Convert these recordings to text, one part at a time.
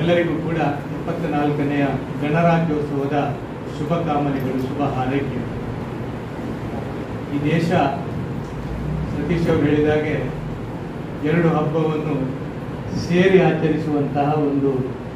ತಮ್ಮೆಲ್ಲರಿಗೂ ಕೂಡ ಎಪ್ಪತ್ತ ನಾಲ್ಕನೆಯ ಗಣರಾಜ್ಯೋತ್ಸವದ ಶುಭ ಕಾಮನೆಗಳು ಶುಭ ಹಾರೈಕೆ ಈ ದೇಶ ಸತೀಶ್ ಅವರು ಹೇಳಿದಾಗೆ ಎರಡು ಹಬ್ಬವನ್ನು ಸೇರಿ ಆಚರಿಸುವಂತಹ ಒಂದು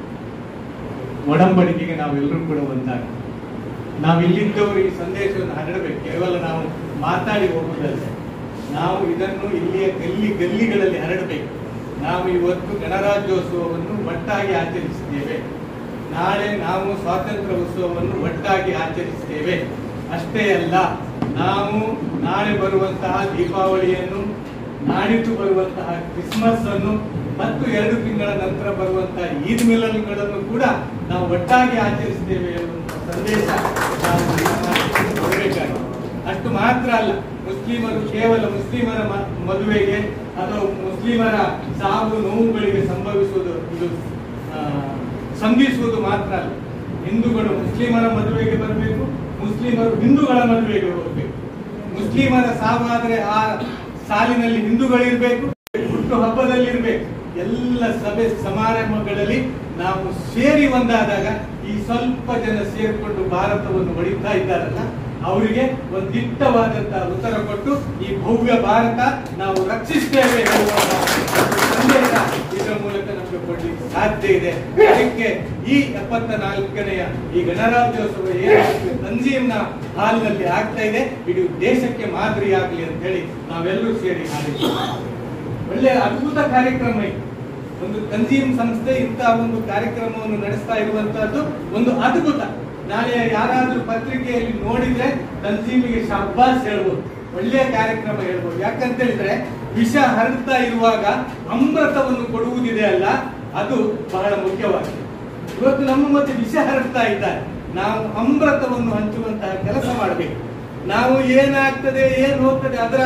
ಒಡಂಬಡಿಕೆಗೆ ನಾವೆಲ್ಲರೂ ಕೂಡ ಒಂದಾಗಿ ನಾವು ಇಲ್ಲಿದ್ದವರು ಈ ಸಂದೇಶವನ್ನು ಹರಡಬೇಕು ಕೇವಲ ನಾವು ಮಾತಾಡಿ ಹೋಗುವುದಲ್ಲ ನಾವು ಇದನ್ನು ಇಲ್ಲಿಯ ಗಲ್ಲಿ ಗಲ್ಲಿಗಳಲ್ಲಿ ಹರಡಬೇಕು ನಾವು ಇವತ್ತು ಗಣರಾಜ್ಯೋತ್ಸವವನ್ನು ಒಟ್ಟಾಗಿ ಆಚರಿಸಿದ್ದೇವೆ ನಾಳೆ ನಾವು ಸ್ವಾತಂತ್ರ್ಯ ಉತ್ಸವವನ್ನು ಒಟ್ಟಾಗಿ ಆಚರಿಸ್ತೇವೆ ಅಷ್ಟೇ ಅಲ್ಲ ನಾವು ನಾಳೆ ಬರುವಂತಹ ದೀಪಾವಳಿಯನ್ನು ನಾಡಿದ್ದು ಬರುವಂತಹ ಕ್ರಿಸ್ಮಸ್ ಅನ್ನು ಮತ್ತು ಎರಡು ತಿಂಗಳ ನಂತರ ಬರುವಂತಹ ಈದ್ ಮಿಲನ್ಗಳನ್ನು ಕೂಡ ನಾವು ಒಟ್ಟಾಗಿ ಆಚರಿಸ್ತೇವೆ ಎನ್ನುವಂತಹ ಸಂದೇಶ ನಾವು ಈ ಸಮಾಜಕ್ಕೆ ಕೊಡಬೇಕಾಗಿದೆ ಅಷ್ಟು ಮಾತ್ರ ಅಲ್ಲ ಮುಸ್ಲಿಮರು ಕೇವಲ ಮುಸ್ಲಿಮರ ಮ- ಮದುವೆಗೆ ಅಥವಾ ಮುಸ್ಲಿಮರ ಸಾವು ನೋವುಗಳಿಗೆ ಸಂಭವಿಸುವುದು ಇದು ಆ, ಸಂಧಿಸುವುದು ಮಾತ್ರ ಅಲ್ಲ ಹಿಂದೂಗಳು ಮುಸ್ಲಿಮರ ಮದುವೆಗೆ ಬರಬೇಕು ಮುಸ್ಲಿಮರು ಹಿಂದೂಗಳ ಮದುವೆಗೆ ಹೋಗಬೇಕು ಮುಸ್ಲಿಮರ ಸಾವಾದ್ರೆ ಆ ಸಾಲಿನಲ್ಲಿ ಹಿಂದೂಗಳಿರ್ಬೇಕು ಹುಟ್ಟು ಹಬ್ಬದಲ್ಲಿ ಇರ್ಬೇಕು ಎಲ್ಲ ಸಭೆ ಸಮಾರಂಭಗಳಲ್ಲಿ ನಾವು ಸೇರಿ ಒಂದಾದಾಗ ಈ ಸ್ವಲ್ಪ ಜನ ಸೇರಿಕೊಂಡು ಭಾರತವನ್ನು ಹೊಡಿತಾ ಇದ್ದಾರಲ್ಲ ಅವರಿಗೆ ಒಂದು ದಿಟ್ಟವಾದಂತಹ ಉತ್ತರ ಕೊಟ್ಟು ಈ ಭವ್ಯ ಭಾರತ ನಾವು ರಕ್ಷಿಸ್ತೇವೆ ಹೇಳುವಂತಹ ಸಂದೇಶ ಇದರ ಮೂಲಕ ನಮಗೆ ಕೊಡ್ಲಿಕ್ಕೆ ಸಾಧ್ಯ ಇದೆ ಅದಕ್ಕೆ ಈ ಎಪ್ಪತ್ತ ನಾಲ್ಕನೆಯ ಈ ಗಣರಾಜ್ಯೋತ್ಸವ ಏನಾಗ್ತದೆ ತಂಜೀಮ್ನ ಹಾಲ್ನಲ್ಲಿ ಆಗ್ತಾ ಇದೆ ಇಡೀ ದೇಶಕ್ಕೆ ಮಾದರಿಯಾಗಲಿ ಅಂತ ಹೇಳಿ ನಾವೆಲ್ಲರೂ ಸೇರಿ ಹಾಡಿದ್ದೇವೆ ಒಳ್ಳೆಯ ಅದ್ಭುತ ಕಾರ್ಯಕ್ರಮ ಇದು ಒಂದು ತಂಜೀಮ್ ಸಂಸ್ಥೆ ಇಂತಹ ಒಂದು ಕಾರ್ಯಕ್ರಮವನ್ನು ನಡೆಸ್ತಾ ಇರುವಂತಹದ್ದು ಒಂದು ಅದ್ಭುತ ನಾಳೆ ಯಾರಾದ್ರೂ ಪತ್ರಿಕೆಯಲ್ಲಿ ನೋಡಿದ್ರೆ ತಂಜೀಮಿಗೆ ಶಬ್ಬಾಸ್ ಹೇಳ್ಬೋದು ಒಳ್ಳೆಯ ಕಾರ್ಯಕ್ರಮ ಹೇಳ್ಬೋದು ಯಾಕಂತ ಹೇಳಿದ್ರೆ ವಿಷ ಹರಡ್ತಾ ಇರುವಾಗ ಅಮೃತವನ್ನು ಕೊಡುವುದಿದೆ ಅಲ್ಲ ಅದು ಬಹಳ ಮುಖ್ಯವಾಗಿದೆ ಇವತ್ತು ನಮ್ಮ ಮಧ್ಯೆ ವಿಷ ಹರಡ್ತಾ ಇದ್ದಾರೆ ನಾವು ಅಮೃತವನ್ನು ಹಂಚುವಂತಹ ಕೆಲಸ ಮಾಡಬೇಕು ನಾವು ಏನಾಗ್ತದೆ ಏನ್ ಹೋಗ್ತದೆ ಅದರ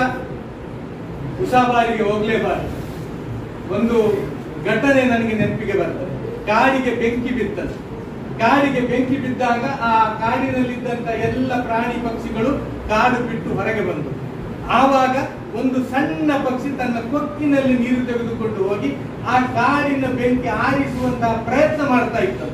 ಉಸಾಬಾರಿಗೆ ಹೋಗ್ಲೇಬಾರದು ಒಂದು ಘಟನೆ ನನಗೆ ನೆನಪಿಗೆ ಬರ್ತದೆ ಕಾಡಿಗೆ ಬೆಂಕಿ ಬಿತ್ತದು ಕಾಡಿಗೆ ಬೆಂಕಿ ಬಿದ್ದಾಗ ಆ ಕಾಡಿನಲ್ಲಿದ್ದಂತ ಎಲ್ಲ ಪ್ರಾಣಿ ಪಕ್ಷಿಗಳು ಕಾಡು ಬಿಟ್ಟು ಹೊರಗೆ ಬಂದು ಆವಾಗ ಒಂದು ಸಣ್ಣ ಪಕ್ಷಿ ತನ್ನ ಕೊಕ್ಕಿನಲ್ಲಿ ನೀರು ತೆಗೆದುಕೊಂಡು ಹೋಗಿ ಆ ಕಾಡಿನ ಬೆಂಕಿ ಆರಿಸುವಂತಹ ಪ್ರಯತ್ನ ಮಾಡ್ತಾ ಇತ್ತು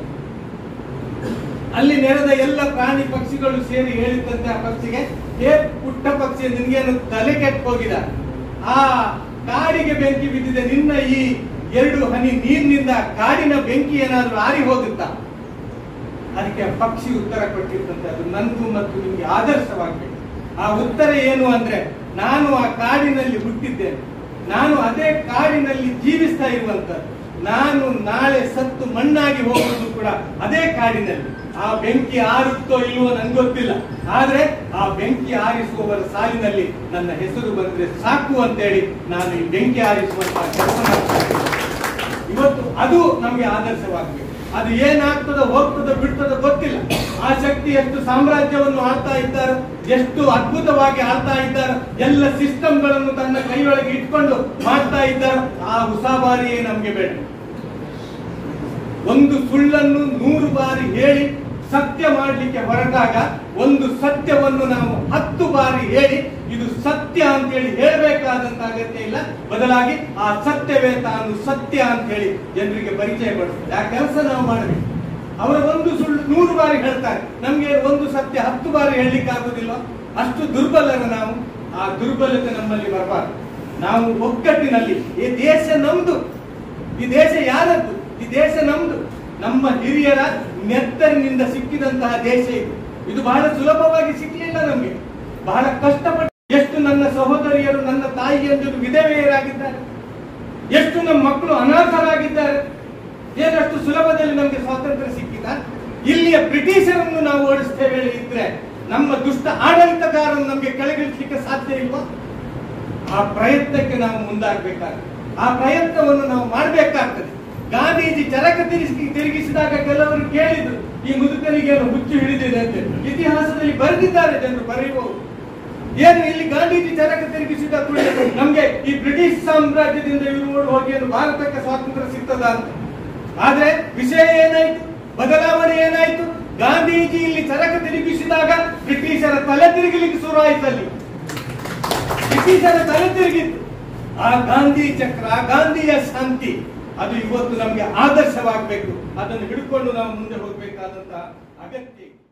ಅಲ್ಲಿ ನೆರೆದ ಎಲ್ಲ ಪ್ರಾಣಿ ಪಕ್ಷಿಗಳು ಸೇರಿ ಹೇಳಿದಂತೆ ಆ ಪಕ್ಷಿಗೆ ಏ ಪುಟ್ಟ ಪಕ್ಷಿ ನಿನ್ಗೇನು ತಲೆ ಕೆಟ್ಟು ಹೋಗಿದ ಆ ಕಾಡಿಗೆ ಬೆಂಕಿ ಬಿದ್ದಿದೆ ನಿನ್ನ ಈ ಎರಡು ಹನಿ ನೀರಿನಿಂದ ಕಾಡಿನ ಬೆಂಕಿ ಏನಾದ್ರೂ ಆರಿ ಹೋಗುತ್ತಾ ಅದಕ್ಕೆ ಆ ಪಕ್ಷಿ ಉತ್ತರ ಕೊಟ್ಟಿರ್ತಂತೆ ಅದು ನಂದು ಮತ್ತು ನಿಮ್ಗೆ ಆದರ್ಶವಾಗಬೇಕು ಆ ಉತ್ತರ ಏನು ಅಂದ್ರೆ ನಾನು ಆ ಕಾಡಿನಲ್ಲಿ ಹುಟ್ಟಿದ್ದೇನೆ ನಾನು ಅದೇ ಕಾಡಿನಲ್ಲಿ ಜೀವಿಸ್ತಾ ಇರುವಂತದ್ದು ನಾನು ನಾಳೆ ಸತ್ತು ಮಣ್ಣಾಗಿ ಹೋಗುವುದು ಕೂಡ ಅದೇ ಕಾಡಿನಲ್ಲಿ ಆ ಬೆಂಕಿ ಆರುತ್ತೋ ಇಲ್ವೋ ನಂಗೆ ಗೊತ್ತಿಲ್ಲ ಆದ್ರೆ ಆ ಬೆಂಕಿ ಆರಿಸುವವರ ಸಾಲಿನಲ್ಲಿ ನನ್ನ ಹೆಸರು ಬಂದ್ರೆ ಸಾಕು ಅಂತೇಳಿ ನಾನು ಈ ಬೆಂಕಿ ಆರಿಸುವಂತಹ ಕೆಲಸ ಮಾಡ್ತಾ ಇದ್ದೀನಿ. ಇವತ್ತು ಅದು ನಮಗೆ ಆದರ್ಶವಾಗಬೇಕು ಅದು ಏನಾಗ್ತದೋ ಹೋಗ್ತದೋ ಬಿಡ್ತದೋ ಗೊತ್ತಿಲ್ಲ ಆ ಶಕ್ತಿ ಎಷ್ಟು ಸಾಮ್ರಾಜ್ಯವನ್ನು ಆಳ್ತಾ ಇದ್ದಾರೆ ಎಷ್ಟು ಅದ್ಭುತವಾಗಿ ಆಳ್ತಾ ಇದ್ದಾರೆ ಎಲ್ಲ ಸಿಸ್ಟಮ್ಗಳನ್ನು ತನ್ನ ಕೈಯೊಳಗೆ ಇಟ್ಕೊಂಡು ಮಾಡ್ತಾ ಇದ್ದಾರೆ ಆ ಉಸಾಬಾರಿಯೇ ನಮ್ಗೆ ಬೇಡ ಒಂದು ಸುಳ್ಳನ್ನು ನೂರು ಬಾರಿ ಹೇಳಿ ಸತ್ಯ ಮಾಡಲಿಕ್ಕೆ ಹೊರಟಾಗ ಒಂದು ಸತ್ಯವನ್ನು ನಾವು ಹತ್ತು ಬಾರಿ ಹೇಳಿ ಇದು ಸತ್ಯ ಅಂತ ಹೇಳಿ ಹೇಳಬೇಕಾದಂತ ಅಗತ್ಯ ಇಲ್ಲ ಬದಲಾಗಿ ಆ ಸತ್ಯವೇ ತಾನು ಸತ್ಯ ಅಂತ ಹೇಳಿ ಜನರಿಗೆ ಪರಿಚಯ ಪಡಿಸ್ತದೆ ಆ ಕೆಲಸ ನಾವು ಮಾಡಬೇಕು ಅವರು ಒಂದು ಸುಳ್ಳು ನೂರು ಬಾರಿ ಹೇಳ್ತಾರೆ ನಮ್ಗೆ ಒಂದು ಸತ್ಯ ಹತ್ತು ಬಾರಿ ಹೇಳಲಿಕ್ಕೆ ಆಗುದಿಲ್ಲ ಅಷ್ಟು ದುರ್ಬಲರ ನಾವು ಆ ದುರ್ಬಲತೆ ನಮ್ಮಲ್ಲಿ ಬರಬಾರದು ನಾವು ಒಗ್ಗಟ್ಟಿನಲ್ಲಿ ಈ ದೇಶ ನಮ್ದು ಈ ದೇಶ ಯಾರದ್ದು ಈ ದೇಶ ನಮ್ದು ನಮ್ಮ ಹಿರಿಯರ ನೆತ್ತರಿನಿಂದ ಸಿಕ್ಕಿದಂತಹ ದೇಶ ಇದು ಇದು ಬಹಳ ಸುಲಭವಾಗಿ ಸಿಕ್ಕಲಿಲ್ಲ ನಮಗೆ ಬಹಳ ಕಷ್ಟಪಟ್ಟು ಎಷ್ಟು ನನ್ನ ಸಹೋದರಿಯರು ನನ್ನ ತಾಯಿಯಂದಿರು ವಿಧವೆಯರಾಗಿದ್ದಾರೆ ಎಷ್ಟು ನಮ್ಮ ಮಕ್ಕಳು ಅನಾಥರಾಗಿದ್ದಾರೆ ಏನಷ್ಟು ಸುಲಭದಲ್ಲಿ ನಮಗೆ ಸ್ವಾತಂತ್ರ್ಯ ಸಿಕ್ಕಿದ ಇಲ್ಲಿಯ ಬ್ರಿಟಿಷರನ್ನು ನಾವು ಓಡಿಸ್ತೇವೆ ಇದ್ರೆ ನಮ್ಮ ದುಷ್ಟ ಆಡಳಿತಗಾರನ್ನು ನಮಗೆ ಕೆಳಗಿಳಿಸಲಿಕ್ಕೆ ಸಾಧ್ಯ ಇಲ್ವಾ ಆ ಪ್ರಯತ್ನಕ್ಕೆ ನಾವು ಮುಂದಾಗಬೇಕಾಗ್ತದೆ ಆ ಪ್ರಯತ್ನವನ್ನು ನಾವು ಮಾಡಬೇಕಾಗ್ತದೆ ಗಾಂಧೀಜಿ ಚರಕ ತಿರುಗಿಸಿ ತಿರುಗಿಸಿದಾಗ ಕೆಲವರು ಕೇಳಿದ್ರು ಈ ಮುದುಕನಿಗೆ ಏನು ಹುಚ್ಚು ಹಿಡಿದಿದೆ ಅಂತ ಇತಿಹಾಸದಲ್ಲಿ ಬರೆದಿದ್ದಾರೆ ಜನರು ಬರೆಯಬಹುದು ಏನು ಇಲ್ಲಿ ಗಾಂಧೀಜಿ ಚರಕ ತಿರುಗಿಸಿದ ಕೂಡಲೇ ನಮ್ಗೆ ಈ ಬ್ರಿಟಿಷ್ ಸಾಮ್ರಾಜ್ಯದಿಂದ ಇವರು ಓಡಿ ಹೋಗಿ ಏನು ಭಾರತಕ್ಕೆ ಸ್ವಾತಂತ್ರ್ಯ ಸಿಗ್ತದ ಅಂತ ಆದ್ರೆ ವಿಷಯ ಏನಾಯ್ತು ಬದಲಾವಣೆ ಏನಾಯ್ತು ಗಾಂಧೀಜಿ ಇಲ್ಲಿ ಚರಕ ತಿರುಗಿಸಿದಾಗ ಬ್ರಿಟಿಷರ ತಲೆ ತಿರುಗಲಿಕ್ಕೆ ಶುರು ಆಯ್ತು ಅಲ್ಲಿ ಬ್ರಿಟಿಷರ ತಲೆ ತಿರುಗಿತ್ತು ಆ ಗಾಂಧಿ ಚಕ್ರ ಆ ಗಾಂಧಿಯ ಶಾಂತಿ ಅದು ಇವತ್ತು ನಮಗೆ ಆದರ್ಶವಾಗಬೇಕು ಅದನ್ನು ಹಿಡ್ಕೊಂಡು ನಾವು ಮುಂದೆ ಹೋಗಬೇಕಾದಂತ ಅಗತ್ಯ ಇದೆ.